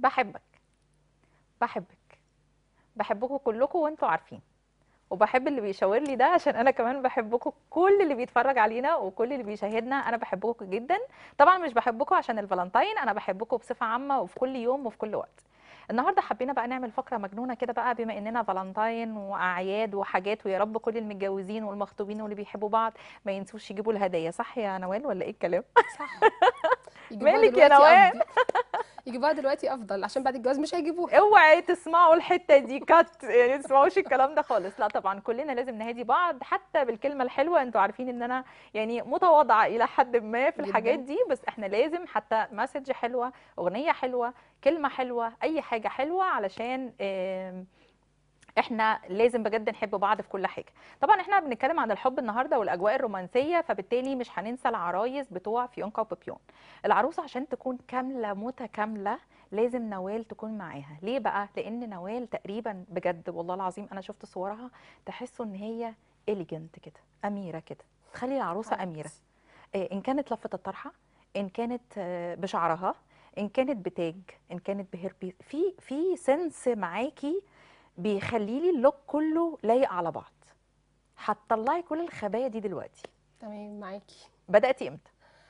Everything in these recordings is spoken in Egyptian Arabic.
بحبك بحبك بحبكم كلكم وانتوا عارفين وبحب اللي بيشاور لي ده عشان انا كمان بحبكم كل اللي بيتفرج علينا وكل اللي بيشاهدنا انا بحبكم جدا طبعا مش بحبكم عشان الفالنتين انا بحبكم بصفه عامه وفي كل يوم وفي كل وقت النهارده حبينا بقى نعمل فقره مجنونه كده بقى بما اننا فالنتين واعياد وحاجات ويا رب كل المتجوزين والمخطوبين واللي بيحبوا بعض ما ينسوش يجيبوا الهدايا صح يا نوال ولا ايه الكلام صح يجيبوها مالك يا دلوقتي نوال؟ أفضل. يجيبوها دلوقتي افضل عشان بعد الجواز مش هيجيبوها اوعي تسمعوا الحته دي كات يعني ما تسمعوش الكلام ده خالص لا طبعا كلنا لازم نهادي بعض حتى بالكلمه الحلوه انتوا عارفين ان انا يعني متواضعه الى حد ما في الحاجات جداً. دي بس احنا لازم حتى مسج حلوه اغنيه حلوه كلمه حلوه اي حاجه حلوه علشان آم، احنا لازم بجد نحب بعض في كل حاجه طبعا احنا بنتكلم عن الحب النهارده والاجواء الرومانسيه فبالتالي مش هننسى العرايس بتوع فيونكا وبيبيون العروسه عشان تكون كامله متكامله لازم نوال تكون معاها ليه بقى لان نوال تقريبا بجد والله العظيم انا شفت صورها تحسوا ان هي اليجنت كده اميره كده تخلي العروسه اميره آه، ان كانت لفه الطرحه ان كانت آه، بشعرها ان كانت بتاج ان كانت بهيربيس في في سنس معاكي بيخلي لي اللوك كله لايق على بعض هتطلعي كل الخبايا دي دلوقتي تمام معاكي بداتي امتى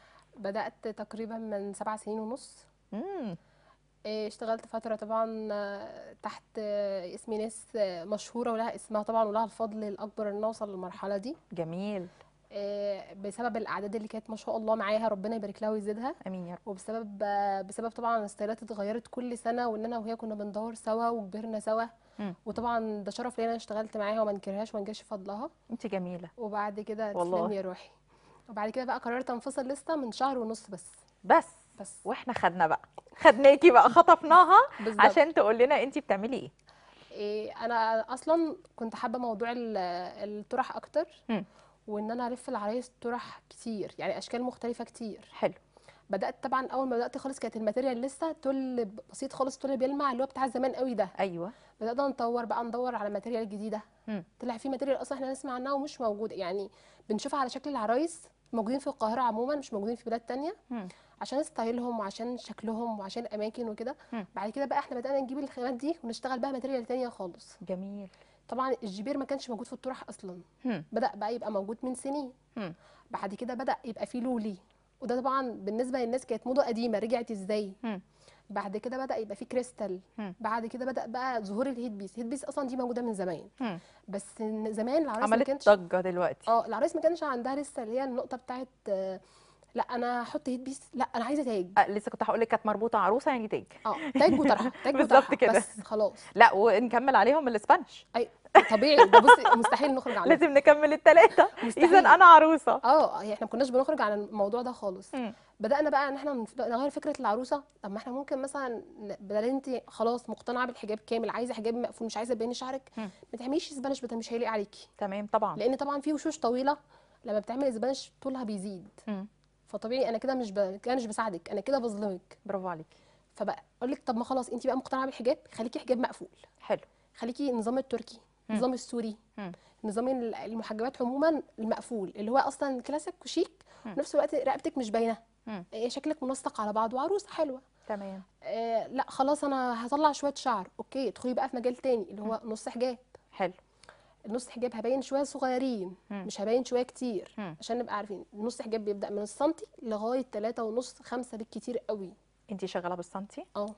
بدات تقريبا من سبع سنين ونص امم إيه، اشتغلت فتره طبعا آه، تحت آه، اسم ناس آه، مشهوره ولها اسمها طبعا ولها الفضل الاكبر ان اوصل للمرحله دي جميل إيه، بسبب الاعداد اللي كانت ما شاء الله معاها ربنا يبارك لها ويزيدها امين يا رب وبسبب بسبب طبعا الستايلات اتغيرت كل سنه وان انا وهي كنا بندور سوا وكبرنا سوا مم. وطبعا ده شرف ليا انا اشتغلت معاها وما انكرهاش وما انكرش فضلها انت جميله وبعد كده والله. تسلم يا روحي وبعد كده بقى قررت انفصل لسه من شهر ونص بس بس بس واحنا خدنا بقى خدناكي بقى خطفناها بالظبط عشان تقول لنا انت بتعملي ايه إيه انا اصلا كنت حابه موضوع ال- الطرح اكتر مم. وان انا الف العرايس طرح كتير يعني اشكال مختلفه كتير حلو بدات طبعا اول ما بدات خالص كانت الماتيريال لسه تل بسيط خالص تل بيلمع اللي هو بتاع زمان قوي ده ايوه بدأنا نطور بقى ندور على ماتيريال جديدة مم. طلع في ماتيريال اصلا احنا نسمع عنها ومش موجودة يعني بنشوفها على شكل العرايس موجودين في القاهرة عموما مش موجودين في بلاد تانية مم. عشان ستايلهم وعشان شكلهم وعشان الاماكن وكده مم. بعد كده بقى احنا بدأنا نجيب الخامات دي ونشتغل بقى ماتيريال تانية خالص جميل طبعا الجبير ما كانش موجود في الطرح اصلا مم. بدأ بقى يبقى موجود من سنين مم. بعد كده بدأ يبقى فيه لولي وده طبعا بالنسبة للناس كانت موضة قديمة رجعت ازاي مم. بعد كده بدأ يبقى فيه كريستال مم. بعد كده بدأ بقى ظهور الهيد بيس الهيد بيس اصلا دي موجودة من زمان مم. بس إن زمان العرايس ما عملت كانش ضجه دلوقتي اه العرايس ما كانش عندها لسه اللي هي النقطه بتاعت آه، لا انا هحط هيد بيس لا انا عايزه تاج أه لسه كنت هقول لك كانت مربوطه عروسه يعني تاج اه تاج وطرحه تاج بالظبط وطرحه كده. بس خلاص لا ونكمل عليهم الاسبانيش اي طبيعي ده بصي مستحيل نخرج عنه لازم نكمل الثلاثه اذا مستحيل. انا عروسه اه هي احنا ما كناش بنخرج عن الموضوع ده خالص مم. بدانا بقى ان احنا نف- نغير فكره العروسه طب ما احنا ممكن مثلا ن- بدل انت خلاص مقتنعه بالحجاب كامل عايزه حجاب مقفول مش عايزه تبيني شعرك مم. ما تعمليش اسبانيش بدل مش هيليق عليكي تمام طبعا لان طبعا في وشوش طويله لما بتعمل اسبانيش طولها بيزيد مم. فطبيعي انا كده مش ب... كده مش بساعدك انا كده بظلمك برافو عليكي فبقى اقول لك طب ما خلاص انت بقى مقتنعه بالحجاب خليكي حجاب مقفول حلو خليكي النظام التركي مم. النظام السوري مم. نظام ال- المحجبات عموما المقفول اللي هو اصلا كلاسيك وشيك مم. وفي نفس الوقت رقبتك مش باينه مم. إيه، شكلك منسق على بعض وعروسه حلوه تمام آه لا خلاص انا هطلع شويه شعر اوكي ادخلي بقى في مجال تاني اللي هو نص حجاب حلو النص حجاب هبين شويه صغيرين مم. مش هبين شويه كتير مم. عشان نبقى عارفين النص حجاب بيبدا من السنتي لغايه 3 ونص 5 بالكتير قوي انت شغاله بالسنتي اه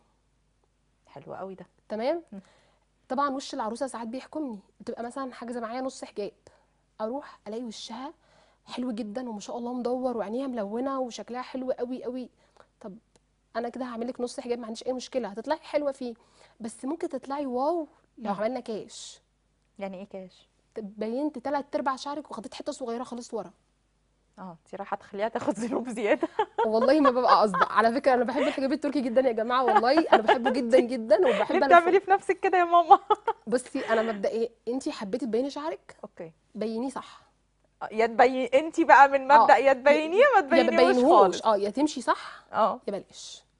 حلو قوي ده تمام مم. طبعا وش العروسه ساعات بيحكمني بتبقى مثلا حاجزه معايا نص حجاب اروح الاقي وشها حلو جدا وما شاء الله مدور وعينيها ملونه وشكلها حلو قوي قوي طب انا كده هعمل لك نص حجاب ما عنديش اي مشكله هتطلعي حلوه فيه بس ممكن تطلعي واو لو مم. عملنا كاش يعني ايه كاش بينت تلات ارباع شعرك وخدت حته صغيره خالص ورا اه انت رايحه تخليها تاخد ذنوب زياده والله ما ببقى قصده على فكره انا بحب الحجاب التركي جدا يا جماعه والله انا بحبه جدا جدا وبحب ليه انا بتعملي في نفسك كده يا ماما بصي انا مبدا ايه انت حبيتي تبيني شعرك اوكي بينيه صح آه، يا تبين انت بقى من مبدأ آه. يا تبينيه يا ما يا تبينيهوش ببينهوش خالص اه يا تمشي صح اه يا بلاش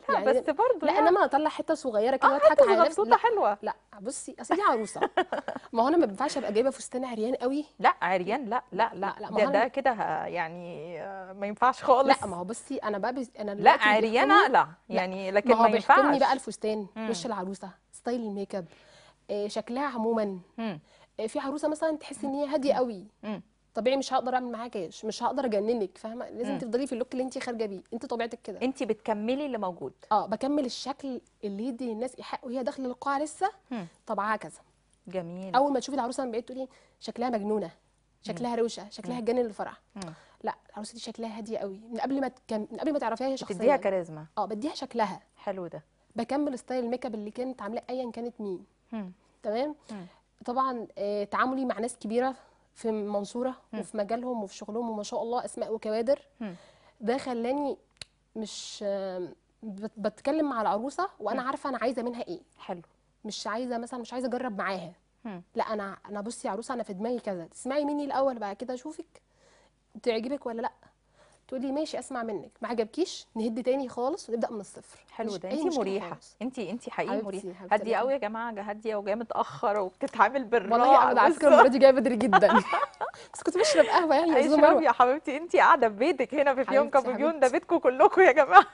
لا يعني بس برضه لا يعني انما اطلع حته صغيره كده اه واضحك حته على نفسي صغنطوطه لا حلوه لا بصي اصل دي عروسه ما هو انا ما ينفعش ابقى جايبه فستان عريان قوي لا عريان لا لا لا, لا، لا، ما ده هو ده أنا- كده ه- يعني آه، ما ينفعش خالص لا ما هو بصي انا بقى بس انا لا دلوقتي عريانه بيحكمني- لا يعني لكن ما هو ما بيحكمني ينفعش بقى الفستان مم. وش العروسه ستايل الميك اب آه، شكلها عموما مم. آه، في عروسه مثلا تحسي ان هي هاديه قوي مم. طبيعي مش هقدر اعمل معاها كاش مش هقدر اجننك فاهمه لازم مم. تفضلي في اللوك اللي انت خارجه بيه انت طبيعتك كده انت بتكملي اللي موجود اه بكمل الشكل اللي يدي للناس ايحاء وهي داخله القاعه لسه مم. طبعها كذا جميل اول ما تشوفي العروسه من بعيد تقولي شكلها مجنونه شكلها روشه شكلها تجنن الفرح مم. لا العروسه دي شكلها هاديه قوي من قبل ما تكم... من قبل ما تعرفيها هي بتديها شخصيا كاريزما اه بديها شكلها حلو ده بكمل ستايل الميك اب اللي كانت عاملاه ايا كانت مين مم. تمام مم. طبعا آه تعاملي مع ناس كبيره في المنصوره مم. وفي مجالهم وفي شغلهم وما شاء الله اسماء وكوادر مم. ده خلاني مش آه، بت- بتكلم مع العروسه وانا مم. عارفه انا عايزه منها ايه حلو مش عايزه مثلا مش عايزه اجرب معاها مم. لا انا انا بصي يا عروسه انا في دماغي كذا تسمعي مني الاول بعد كده اشوفك تعجبك ولا لا تقولي ماشي اسمع منك ما عجبكيش نهد تاني خالص ونبدا من الصفر حلو مش ده أي انت مشكلة مريحه خالص. انت انت حقيقي حبيبتي- مريحه حبيبتي هاديه الله قوي يا جماعه هاديه وجايه متاخر وبتتعامل بالراحه والله انا على فكره بس- المره دي جايه بدري جدا بس كنت بشرب قهوه يعني يا اي استاذه شرب مروه يا حبيبتي انت قاعده في بيتك هنا في فيوم حبيبتي، كابوجيون ده حبيبتي. بيتكم كلكم يا جماعه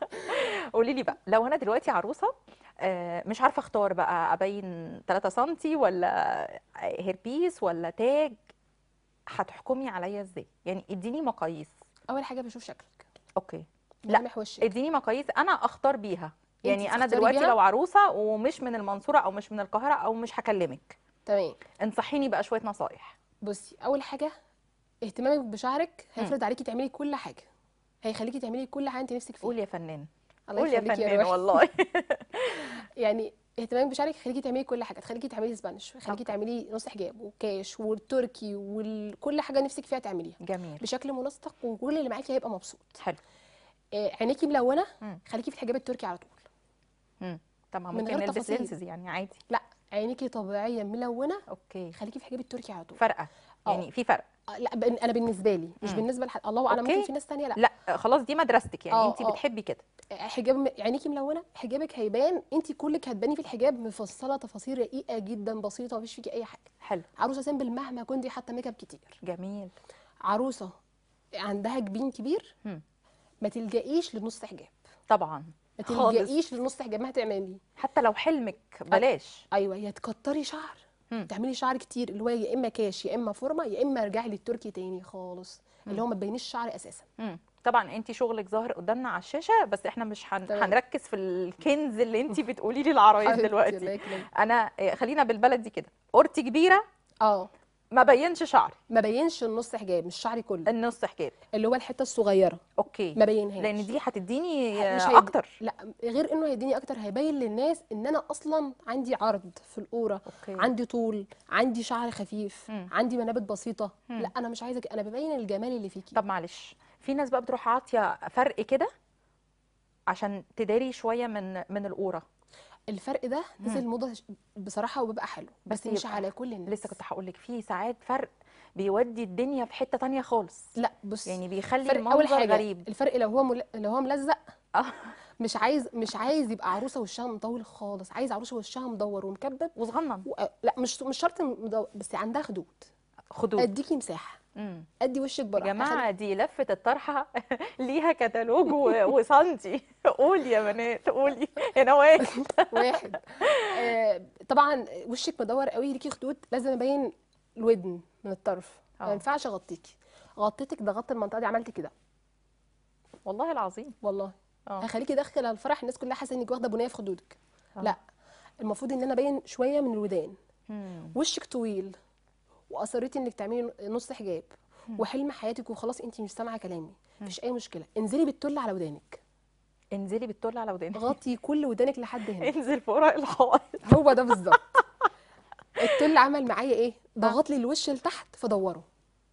قولي لي بقى لو انا دلوقتي عروسه آه، مش عارفه اختار بقى ابين 3 سم ولا هيربيس ولا تاج هتحكمي عليا ازاي يعني اديني مقاييس اول حاجه بشوف شكلك اوكي لا ملامح وشك اديني مقاييس انا اختار بيها يعني انا تختاري دلوقتي بيها؟ لو عروسه ومش من المنصوره او مش من القاهره او مش هكلمك تمام انصحيني بقى شويه نصايح بصي اول حاجه اهتمامك بشعرك هيفرض عليكي تعملي كل حاجه هيخليكي تعملي كل حاجه انت نفسك فيها قول يا فنان الله قول يا يخليكي فنان روحي. والله يعني اهتمامك بشعرك يخليكي تعملي كل حاجه تخليكي تعملي سبانش يخليكي أوكي. تعملي نص حجاب والكاش والتركي وكل حاجه نفسك فيها تعمليها جميل بشكل منسق وكل اللي معاكي هيبقى مبسوط حلو آه، عينيكي ملونه مم. خليكي في الحجاب التركي على طول مم. طبعا من ممكن غير نلبس تفاصيل. لينسز يعني عادي لا عينيكي طبيعيه ملونه اوكي خليكي في الحجاب التركي على طول فرقه اه. يعني في فرق آه، لا بن- انا بالنسبه لي مش مم. بالنسبه لحد الله اعلم اوكي. ممكن في ناس تانية لا لا خلاص دي مدرستك يعني اه، انت اه. بتحبي كده حجاب عينيكي ملونه حجابك هيبان انت كلك هتباني في الحجاب مفصله تفاصيل رقيقه جدا بسيطه مفيش فيكي اي حاجه حلو عروسه سيمبل مهما كنتي حتى ميك اب كتير جميل عروسه عندها جبين كبير مم. ما تلجئيش لنص حجاب طبعا ما خالص تلجئيش لنص حجاب ما هتعملي حتى لو حلمك بلاش ايوه يا تكتري شعر مم. تعملي شعر كتير اللي هو يا اما كاش يا اما فورمه يا اما ارجعي للتركي تاني خالص اللي هو ما تبينيش شعر اساسا مم. طبعا انت شغلك ظاهر قدامنا على الشاشه بس احنا مش هن... تمام. هنركز في الكنز اللي انت بتقولي لي العرايس حبيبتي، الله دلوقتي يكرمك. انا آه، خلينا بالبلدي كده قرتي كبيره اه ما بينش شعري ما بينش النص حجاب مش شعري كله النص حجاب اللي هو الحته الصغيره اوكي ما بينهاش لان دي هتديني مش آه، هيدي- اكتر لا غير انه هيديني اكتر هيبين للناس ان انا اصلا عندي عرض في القوره اوكي عندي طول عندي شعر خفيف مم. عندي منابت بسيطه مم. لا انا مش عايزه كده، انا ببين الجمال اللي فيكي طب معلش في ناس بقى بتروح عاطيه فرق كده عشان تداري شويه من من القوره الفرق ده نزل موضه ش- بصراحه وبيبقى حلو بس, بس مش يبقى- على كل الناس لسه كنت هقول لك في ساعات فرق بيودي الدنيا في حته تانية خالص لا بص يعني بيخلي الفرق اول المنظر حاجه غريب الفرق لو هو مل... لو هو ملزق اه مش عايز مش عايز يبقى عروسه وشها مطول خالص عايز عروسه وشها مدور ومكبب وصغنن و... لا مش مش شرط مدور بس عندها خدود خدود اديكي مساحه مم. ادي وشك يا براحه جماعه دي لفه الطرحه ليها كتالوج و- وسنتي قولي يا بنات قولي هنا واحد واحد آه طبعا وشك مدور قوي ليكي خدود لازم ابين الودن من الطرف اه. ما ينفعش اغطيكي غطيتك ضغطت المنطقه دي عملت كده والله العظيم والله اه هخليكي داخله الفرح الناس كلها حاسه انك واخده بنيه في خدودك اه. لا المفروض ان انا ابين شويه من الودان مم. وشك طويل واصريتي انك تعملي نص حجاب وحلم حياتك وخلاص انت مش سامعه كلامي مفيش اي مشكله انزلي بالتل على ودانك انزلي بالتول على ودانك غطي كل ودانك لحد هنا انزل فوق رأي الحوائط هو ده بالظبط التل عمل معايا ايه ضغط لي الوش لتحت فدوره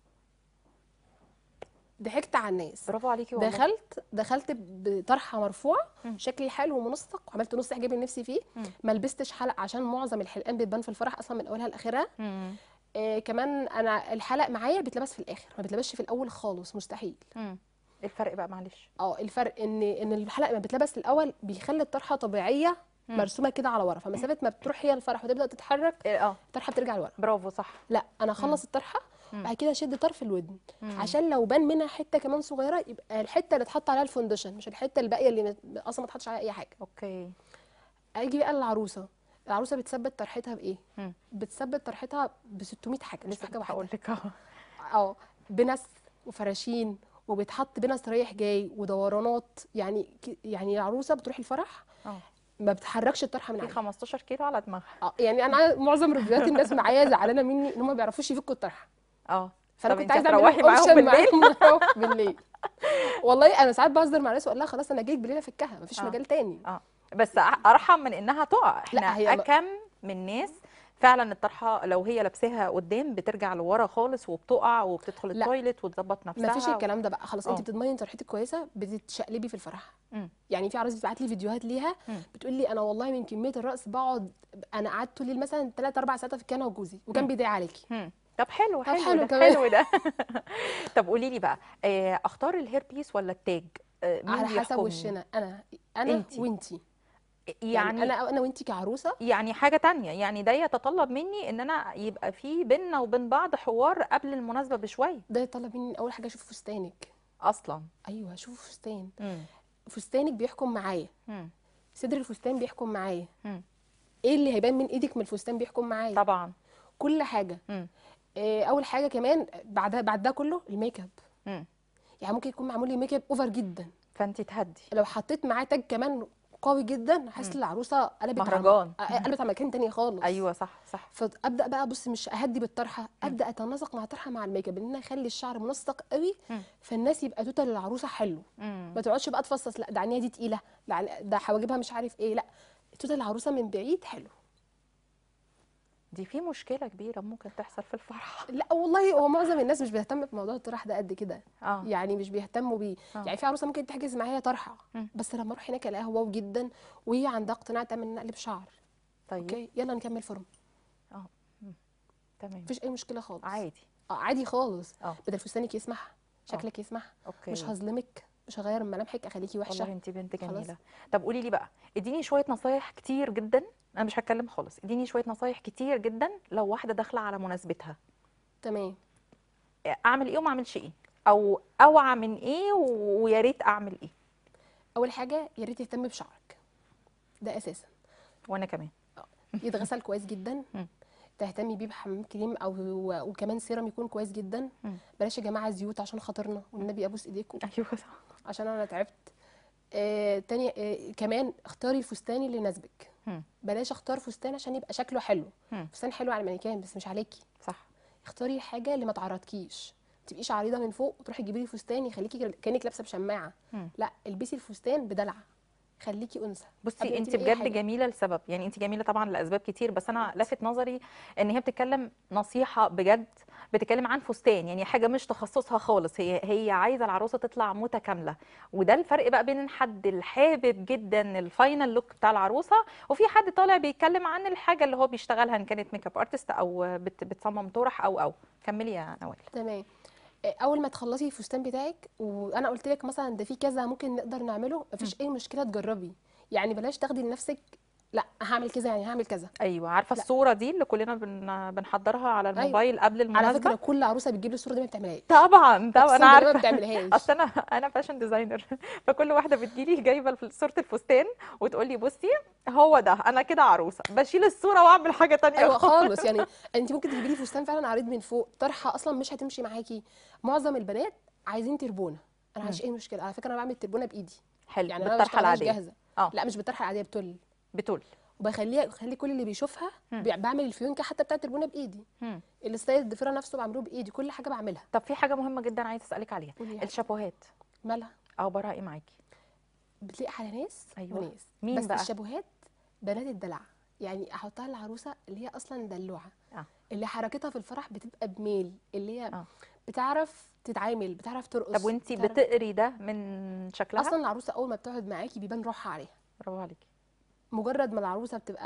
ضحكت على الناس برافو عليكي والله دخلت دخلت بطرحه مرفوعه مم. شكلي حلو ومنسق وعملت نص حجاب اللي نفسي فيه مم. ما لبستش حلق عشان معظم الحلقان بتبان في الفرح اصلا من اولها لاخرها مم. آه كمان انا الحلق معايا بيتلبس في الاخر ما بيتلبسش في الاول خالص مستحيل مم. ايه الفرق بقى معلش اه الفرق ان ان الحلقه لما بتلبس الاول بيخلي الطرحه طبيعيه مم. مرسومه كده على ورا فمسافه ما بتروح هي الفرح وتبدا تتحرك إيه، اه الطرحه بترجع لورا برافو صح لا انا اخلص الطرحه مم. بعد كده اشد طرف الودن مم. عشان لو بان منها حته كمان صغيره يبقى الحته اللي اتحط عليها الفونديشن مش الحته الباقيه اللي مت- اصلا ما اتحطش عليها اي حاجه اوكي اجي بقى للعروسه العروسه بتثبت طرحتها بايه مم. بتثبت طرحتها ب 600 حاجه مش لسه حاجه هقول واحده لك اه اه بنس وفراشين وبيتحط بنس رايح جاي ودورانات يعني ك- يعني العروسه بتروح الفرح اه ما بتحركش الطرحه من في عليها 15 كيلو على دماغها اه يعني انا معظم ريفيوهات الناس معايا زعلانه مني ان هم ما بيعرفوش يفكوا الطرحه اه فانا طب كنت انت عايزه اعمل هتروحي لهم معاهم اوبشن بالليل معاهم نروح بالليل والله انا ساعات بهزر مع ناس واقول لها خلاص انا جايك بالليل افكها مفيش آه. مجال تاني اه بس أ- ارحم من انها تقع احنا هي م- اكم من ناس فعلا الطرحه لو هي لابساها قدام بترجع لورا خالص وبتقع وبتدخل لا. التويلت وتظبط نفسها مفيش الكلام ده بقى خلاص انت اه. بتضمني ان طرحتك كويسه بتتشقلبي في الفرح مم. يعني في عروسه بتبعت لي فيديوهات ليها مم. بتقول لي انا والله من كميه الرقص بقعد انا قعدت طول الليل مثلا 3 4 ساعات في الكنبه وجوزي وكان مم. بيضايق عليكي مم. طب حلو طب حلو, حلو ده كمان. حلو ده طب قولي لي بقى آه، اختار الهير بيس ولا التاج آه، مين على حسب بيحكمني؟ وشنا انا انا انتي. وانتي يعني يعني انا انا وانتي كعروسه يعني حاجة تانية يعني ده يتطلب مني ان انا يبقى في بينا وبين بعض حوار قبل المناسبة بشوية ده يطلب مني اول حاجه اشوف فستانك اصلا ايوه اشوف فستان مم. فستانك بيحكم معايا مم. صدر الفستان بيحكم معايا مم. ايه اللي هيبان من ايدك من الفستان بيحكم معايا طبعا كل حاجه مم. إيه اول حاجه كمان بعد بعد ده كله الميك اب مم. يعني ممكن يكون معمول لي ميك اب اوفر جدا فانت تهدي لو حطيت معاه تاج كمان قوي جدا احس مم. العروسه قلبت على- مهرجان. آه، قلبت على مكان تاني خالص ايوه صح صح فابدا بقى بص مش اهدي بالطرحه ابدا اتناسق مع الطرحه مع الميك اب ان انا اخلي الشعر منسق قوي مم. فالناس يبقى توتال العروسه حلو مم. ما تقعدش بقى تفصص لا ده عينيها دي تقيله لا عن- ده حواجبها مش عارف ايه لا توتال العروسه من بعيد حلو دي في مشكلة كبيرة ممكن تحصل في الفرح لا والله هو معظم الناس مش بيهتم بموضوع الطرح ده قد كده اه يعني مش بيهتموا بيه آه. يعني في عروسه ممكن تحجز معايا طرحه مم. بس لما اروح هناك الاقيها واو جدا وهي عندها اقتناع تام ان اقلب شعر طيب اوكي يلا نكمل فورم تمام مفيش اي مشكله خالص عادي اه عادي خالص اه بدل فستانك يسمح شكلك يسمح اوكي مش هظلمك مش هغير من ملامحك اخليكي والله وحشه انت بنت خلاص. جميله طب قولي لي بقى اديني شويه نصايح كتير جدا انا مش هتكلم خالص اديني شويه نصايح كتير جدا لو واحده داخله على مناسبتها تمام اعمل ايه وما اعملش ايه او اوعى من ايه و- ويا ريت اعمل ايه اول حاجه يا ريت تهتمي بشعرك ده اساسا وانا كمان يتغسل كويس جدا مم. تهتمي بيه بحمام كريم او وكمان سيرم يكون كويس جدا مم. بلاش يا جماعه زيوت عشان خاطرنا والنبي ابوس ايديكم ايوه صح عشان انا تعبت آه تاني آه كمان اختاري الفستان اللي يناسبك مم. بلاش اختار فستان عشان يبقى شكله حلو مم. فستان حلو على المانيكان بس مش عليكي صح اختاري الحاجه اللي ما تعرضكيش ما تبقيش عريضه من فوق وتروحي تجيبي لي فستان يخليكي كانك لابسه بشماعه مم. لا البسي الفستان بدلع خليكي انثى قبل بصي ما انت تبقي أي بجد حاجة. جميله لسبب يعني انت جميله طبعا لاسباب كتير بس انا لافت نظري ان هي بتتكلم نصيحه بجد بتتكلم عن فستان يعني حاجه مش تخصصها خالص هي هي عايزه العروسه تطلع متكامله وده الفرق بقى بين حد الحابب جدا الفاينل لوك بتاع العروسه وفي حد طالع بيتكلم عن الحاجه اللي هو بيشتغلها ان كانت ميك اب ارتست او بت بتصمم طرح او او كملي يا نوال تمام آه، اول ما تخلصي الفستان بتاعك وانا قلت لك مثلا ده في كذا ممكن نقدر نعمله مفيش اي مشكله تجربي يعني بلاش تاخدي لنفسك لا هعمل كذا يعني هعمل كذا ايوه عارفه لا. الصوره دي اللي كلنا بن بنحضرها على الموبايل قبل على المناسبه فكره كل عروسه بتجيب لي الصوره دي ما بتعملهاش طبعا طبعا أقسم انا بالله ما عارفه بتعملهاش اصل انا انا فاشن ديزاينر فكل واحده بتجيلي جايبه الف- صوره الفستان وتقول لي بصي هو ده انا كده عروسه بشيل الصوره واعمل حاجه تانية ايوه خالص يعني انت ممكن تجيبي لي فستان فعلا عريض من فوق طرحه اصلا مش هتمشي معاكي معظم البنات عايزين تربونه انا ما عنديش اي مشكله على فكره انا بعمل تربونه بايدي حلو يعني انا ما بالطرحه بشتغلهاش العاديه جاهزه اه لا مش بالطرحه العاديه بتل بتقول وبخليها بخلي كل اللي بيشوفها مم. بي- بعمل الفيونكه حتى بتاعت التربونه بايدي مم. الستايل الضفيره نفسه بعمله بايدي كل حاجه بعملها طب في حاجه مهمه جدا عايزه اسالك عليها قولي يا الشابوهات مالها اخبارها ايه معاكي بتليق على ناس أيوة. وناس مين بس بقى؟ الشابوهات بنات الدلع يعني احطها للعروسه اللي هي اصلا دلوعه آه. اللي حركتها في الفرح بتبقى بميل اللي هي آه. بتعرف تتعامل بتعرف ترقص طب وانتي بتعرف- بتقري ده من شكلها اصلا العروسه اول ما بتقعد معاكي بيبان روحها عليها برافو عليكي مجرد ما العروسه بتبقى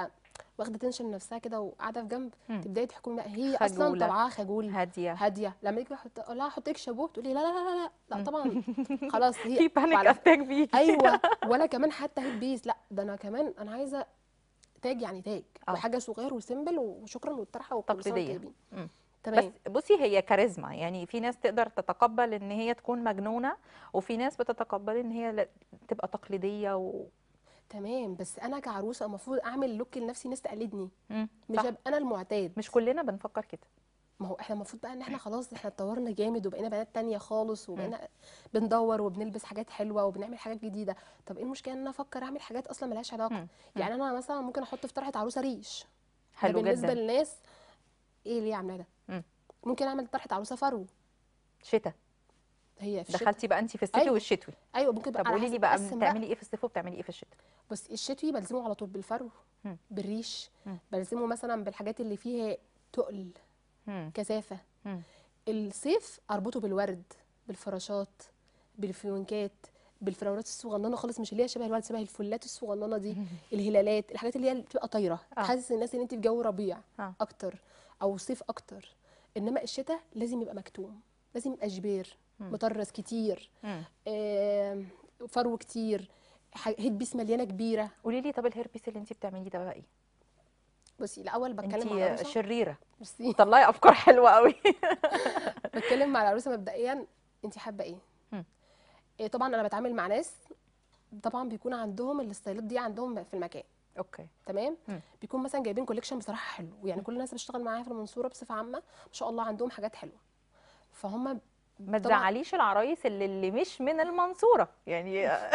واخده تنشن من نفسها كده وقاعده في جنب مم. تبداي تحكمي بقى هي اصلا خجولة. طبعها خجول هاديه هاديه لما تيجي احط اقول لها احط لك شابوه تقولي لا لا لا لا لا مم. طبعا خلاص هي في بانيك وعلى- اتاك بيجي ايوه ولا كمان حتى هيد بيس لا ده انا كمان انا عايزه تاج يعني تاج آه. وحاجه صغير وسيمبل وشكرا والطرحه وكل سنه وانتم تقليدية. طيبين مم. تمام بس بصي هي كاريزما يعني في ناس تقدر تتقبل ان هي تكون مجنونه وفي ناس بتتقبل ان هي لا- تبقى تقليديه و تمام بس انا كعروسه المفروض اعمل لوك لنفسي ناس تقلدني مم. مش صح. هبقى انا المعتاد مش كلنا بنفكر كده ما هو احنا المفروض بقى ان احنا خلاص احنا اتطورنا جامد وبقينا بنات تانية خالص وبقينا بندور وبنلبس حاجات حلوه وبنعمل حاجات جديده طب ايه المشكله ان انا افكر اعمل حاجات اصلا ملهاش علاقه مم. يعني انا مثلا ممكن احط في طرحه عروسه ريش ده حلو بالنسبه جدا للناس ايه ليه عامله ده مم. ممكن اعمل طرحه عروسه فرو شتاء هي في الشتاء دخلتي بقى انت في الصيفي أيوة. والشتوي ايوه ممكن طب على قولي لي حسب بقى بقسم بتعملي ايه في الصيف وبتعملي ايه في الشتاء بس الشتوي بلزمه على طول بالفرو مم. بالريش مم. بلزمه مثلا بالحاجات اللي فيها تقل مم. كثافه مم. الصيف اربطه بالورد بالفراشات بالفيونكات بالفراولات الصغننه خالص مش اللي هي شبه الورد شبه الفلات الصغننه دي الهلالات الحاجات اللي هي بتبقى طايره آه. تحسس الناس ان انت في جو ربيع آه. اكتر او صيف اكتر انما الشتاء لازم يبقى مكتوم لازم يبقى جبير مم. مطرز كتير مم. آم، فرو كتير ح- هيد بيس مليانه كبيره قولي لي طب الهيربيس اللي انت بتعمليه ده بقى ايه بصي الاول بتكلم مع انت العروسه شريره بصي طلعي افكار حلوه قوي بتكلم مع العروسه مبدئيا انت حابه ايه مم. إيه طبعا انا بتعامل مع ناس طبعا بيكون عندهم الستايلات دي عندهم في المكان اوكي تمام مم. بيكون مثلا جايبين كوليكشن بصراحه حلو يعني كل الناس اللي بشتغل معايا في المنصوره بصفه عامه ما شاء الله عندهم حاجات حلوه فهم ما طبعا تزعليش العرايس اللي, اللي مش من المنصوره يعني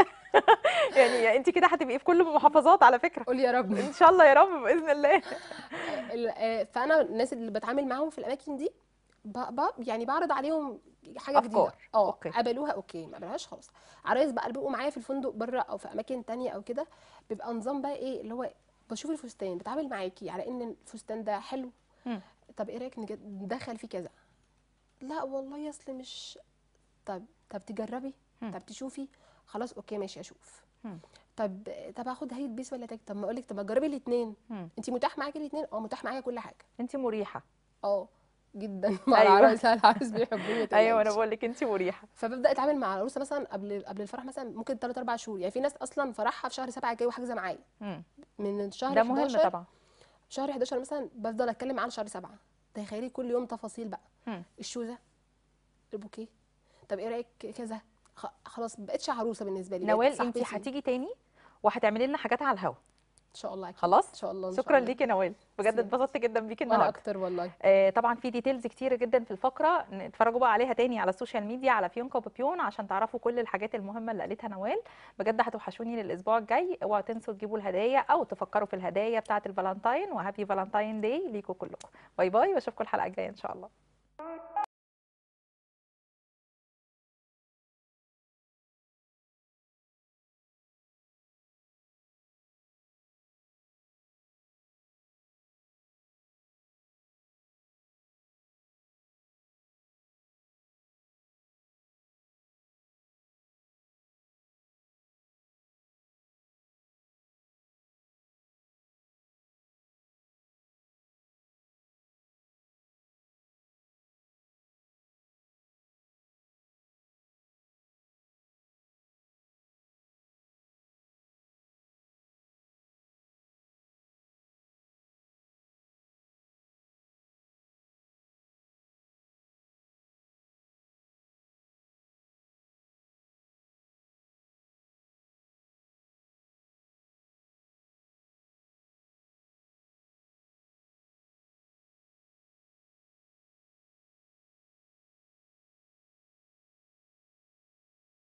يعني انت كده هتبقي في كل المحافظات على فكره قول يا رب ان شاء الله يا رب باذن الله ال- آه، فانا الناس اللي بتعامل معاهم في الاماكن دي ب... ب... يعني بعرض عليهم حاجه جديده أفكار. اه أوكي. قبلوها اوكي ما قبلوهاش خلاص عرايس بقى اللي بيبقوا معايا في الفندق بره او في اماكن تانية او كده بيبقى نظام بقى ايه اللي هو بشوف الفستان بتعامل معاكي على ان الفستان ده حلو مم. طب ايه رايك نج- ندخل فيه كذا لا والله اصل مش طب طب تجربي مم. طب تشوفي خلاص اوكي ماشي اشوف مم. طب طب اخد هيد بيس ولا تاج طب ما اقول لك طب ما تجربي الاثنين مم. انت متاح معاكي الاثنين اه متاح معايا كل حاجه انت مريحه اه جدا مع أيوة. العرايس العرايس بيحبوني ما ايوه انا تقلقيش. بقول لك انت مريحه فببدا اتعامل مع العروسه مثلا قبل قبل الفرح مثلا ممكن 3 4 شهور يعني في ناس اصلا فرحها في شهر 7 جاي وحاجزه معايا مم. من الشهر ده مهم 11 طبعا شهر 11 مثلا بفضل اتكلم عن شهر 7 تخيلي كل يوم تفاصيل بقى مم. الشوزه البوكيه طب ايه رايك كذا خ- خلاص ما بقتش عروسه بالنسبه لي بقت نوال انت صاحبتي. هتيجي تاني وهتعملي لنا حاجات على الهوا ان شاء الله اكيد خلاص ان شاء الله إن شاء شكرا الله. ليكي يا نوال بجد تسلمي. اتبسطت جدا بيكي وانا النهارده اكتر والله آه، طبعا في ديتيلز كتيرة جدا في الفقرة اتفرجوا بقى عليها تاني على السوشيال ميديا على فيونكا وبيبيون عشان تعرفوا كل الحاجات المهمة اللي قالتها نوال بجد هتوحشوني للأسبوع الجاي اوعوا تنسوا تجيبوا الهدايا أو تفكروا في الهدايا بتاعة الفالنتاين وهابي فالنتاين داي ليكوا كلكم باي باي واشوفكم الحلقة الجاية إن شاء الله